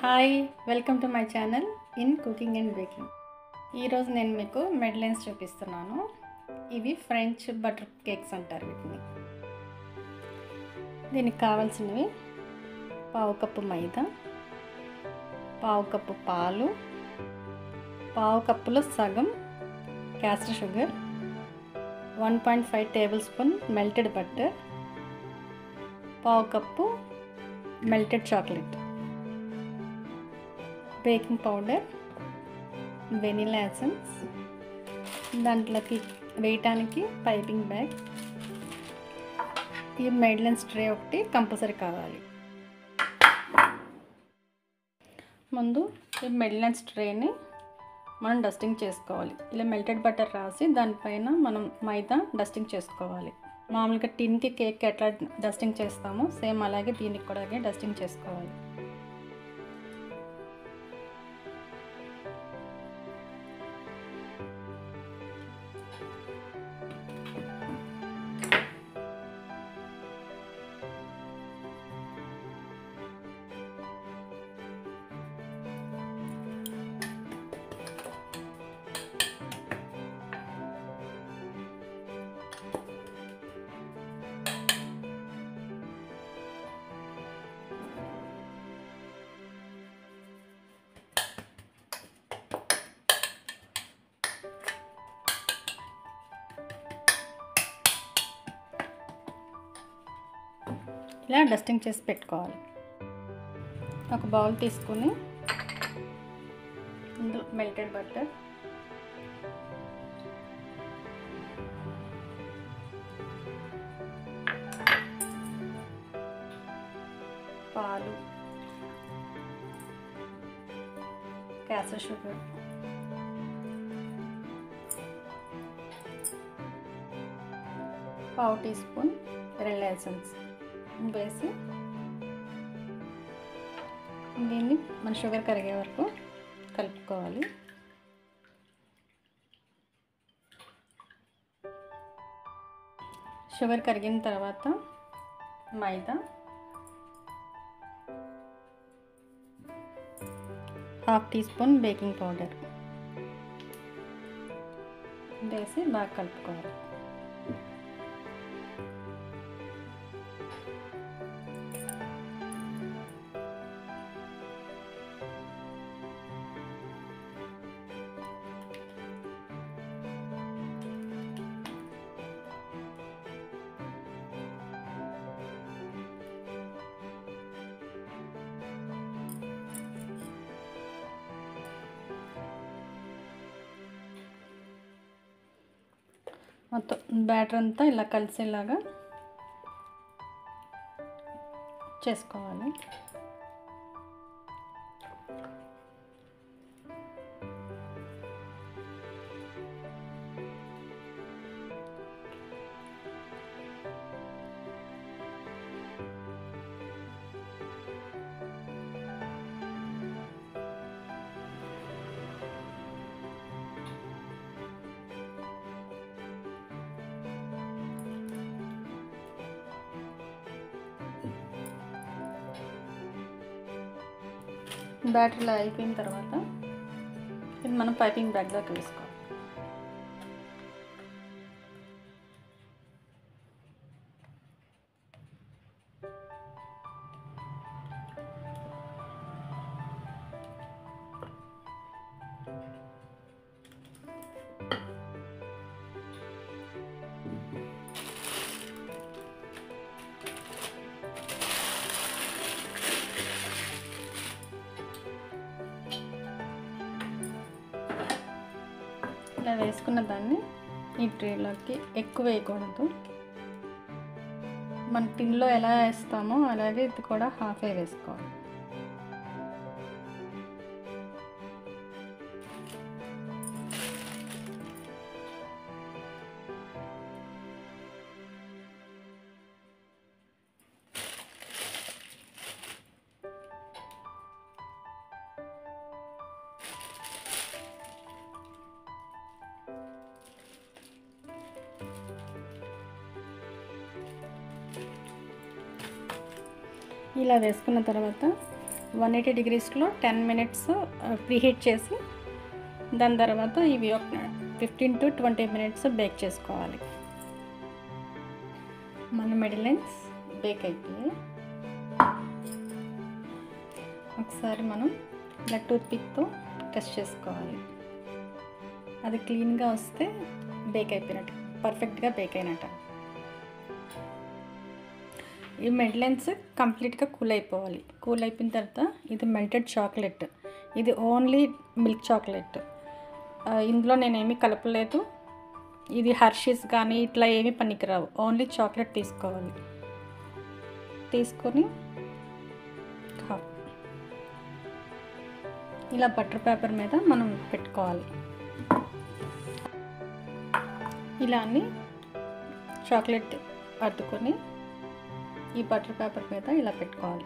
hi welcome to my channel in cooking and baking ఈరోజు నేను మీకు మెడ్లైన్స్ చూపిస్తున్నాను ఇవి ఫ్రెంచ్ బటర్ కేక్స్ అంటారు వీటిని దీనికి కావాల్సినవి పావు కప్పు మైదా పావు కప్పు పాలు పావు కప్పులో సగం castor sugar one point five tablespoon melted butter పావు కప్పు melted chocolate baking powder vanilla essence దాంట్లోకి వేయటానికి పైపింగ్ బ్యాగ్ ఈ మెడ్లెన్స్ ట్రే ఒకటి కంపల్సరీ కావాలి ముందు ఈ మెడ్లెన్స్ ట్రేని మనం డస్టింగ్ చేసుకోవాలి ఇలా మెల్టెడ్ బటర్ రాసి దానిపైన మనం మైదా డస్టింగ్ చేసుకోవాలి మామూలుగా టిన్కి కేక్ ఎట్లా డస్టింగ్ చేస్తామో సేమ్ అలాగే దీనికి కూడా డస్టింగ్ చేసుకోవాలి ఇలా డస్టింగ్ చేసి పెట్టుకోవాలి ఒక బౌల్ తీసుకుని ఇందులో మెల్టెడ్ బటర్ పాలు క్యాసర్ షుగర్ పావు టీ స్పూన్ వెనిలా ఎసెన్స్ వేసి దీన్ని మన షుగర్ కరిగే వరకు కలుపుకోవాలి షుగర్ కరిగిన తర్వాత maida half teaspoon baking powder వేసి బాగా కలుపుకోవాలి మొత్తం బ్యాటర్ అంతా ఇలా కలిసేలాగా చేసుకోవాలి బ్యాటరీలో అయిపోయిన తర్వాత ఇది మనం పైపింగ్ బ్యాగ్లోకి వేసుకోవాలి ఇలా వేసుకున్న దాన్ని ఈ ట్రేలోకి ఎక్కువ వేయకూడదు మన టిన్లో ఎలా వేస్తామో అలాగే ఇది కూడా హాఫే వేసుకోవాలి ఇలా వేసుకున్న తర్వాత వన్ ఎయిటీ డిగ్రీస్లో టెన్ మినిట్స్ ప్రీహీట్ చేసి దాని తర్వాత ఇవి ఒక fifteen to twenty minutes bake చేసుకోవాలి మన మెడిలైన్స్ బేక్ అయిపోయి ఒకసారి మనం ఇలా టూత్ పిక్తో టెస్ట్ చేసుకోవాలి అది క్లీన్గా వస్తే బేక్ అయిపోయినట్టు పర్ఫెక్ట్గా బేక్ అయినట్టు ఈ మెడ్లెన్స్ కంప్లీట్గా కూల్ అయిపోవాలి కూల్ అయిపోయిన తర్వాత ఇది మెల్టెడ్ చాక్లెట్ ఇది ఓన్లీ మిల్క్ చాక్లెట్ ఇందులో నేనేమీ కలపలేదు ఇది హర్షీస్ కానీ ఇట్లా ఏమీ పనికిరావు ఓన్లీ చాక్లెట్ తీసుకోవాలి తీసుకొని ఇలా బటర్ పేపర్ మీద మనం పెట్టుకోవాలి ఇలా అన్ని చాక్లెట్ అద్దుకొని ఈ బటర్ పేపర్ మీద ఇలా పెట్టుకోవాలి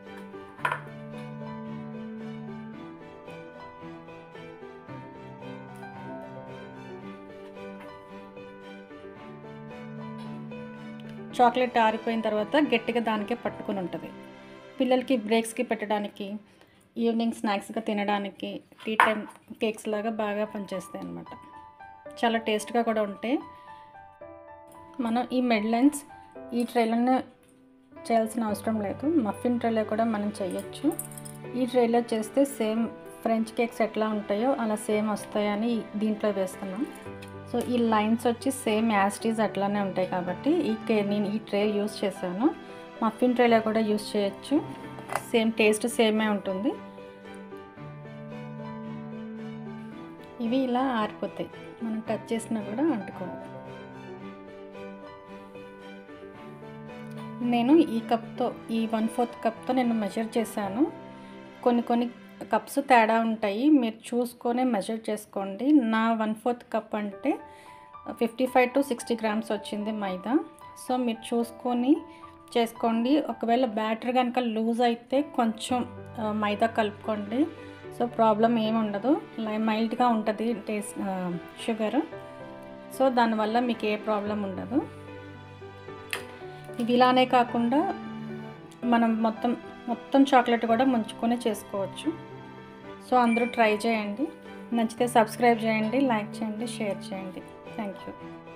చాక్లెట్ ఆరిపోయిన తర్వాత గట్టిగా దానికే పట్టుకుని ఉంటుంది పిల్లలకి బ్రేక్స్కి పెట్టడానికి ఈవినింగ్ స్నాక్స్గా తినడానికి టీ టైం కేక్స్ లాగా బాగా పనిచేస్తాయి అన్నమాట చాలా టేస్ట్గా కూడా ఉంటాయి మనం ఈ మెడ్లైన్స్ ఈ ట్రైలోనే చేయాల్సిన అవసరం లేదు మఫిన్ ట్రైలో కూడా మనం చేయొచ్చు ఈ ట్రైలో చేస్తే సేమ్ ఫ్రెంచ్ కేక్స్ ఎట్లా ఉంటాయో అలా సేమ్ వస్తాయని దీంట్లో వేస్తున్నాం సో ఈ లైన్స్ వచ్చి సేమ్ యాస్టీస్ అట్లానే ఉంటాయి కాబట్టి ఈ కే నేను ఈ ట్రే యూస్ చేశాను మఫిన్ ట్రేలో కూడా యూస్ చేయొచ్చు సేమ్ టేస్ట్ సేమే ఉంటుంది ఇవి ఇలా ఆరిపోతాయి మనం టచ్ చేసినా కూడా అంటుకోవాలి నేను ఈ కప్తో ఈ వన్ ఫోర్త్ కప్తో నేను మెజర్ చేశాను కొన్ని కొన్ని కప్స్ తేడా ఉంటాయి మీరు చూసుకొని మెజర్ చేసుకోండి నా వన్ ఫోర్త్ కప్ అంటే fifty five to sixty grams maida మైదా సో మీరు చూసుకొని చేసుకోండి ఒకవేళ బ్యాటర్ కనుక లూజ్ అయితే కొంచెం మైదా కలుపుకోండి సో ప్రాబ్లం ఏమి ఉండదు మైల్డ్గా ఉంటుంది టేస్ట్ షుగర్ సో దానివల్ల మీకు ఏ ప్రాబ్లం ఉండదు ఇది ఇలానే కాకుండా మనం మొత్తం మొత్తం చాక్లెట్ కూడా ముంచుకొని చేసుకోవచ్చు సో అందరూ ట్రై చేయండి నచ్చితే సబ్స్క్రైబ్ చేయండి లైక్ చేయండి షేర్ చేయండి థ్యాంక్ యూ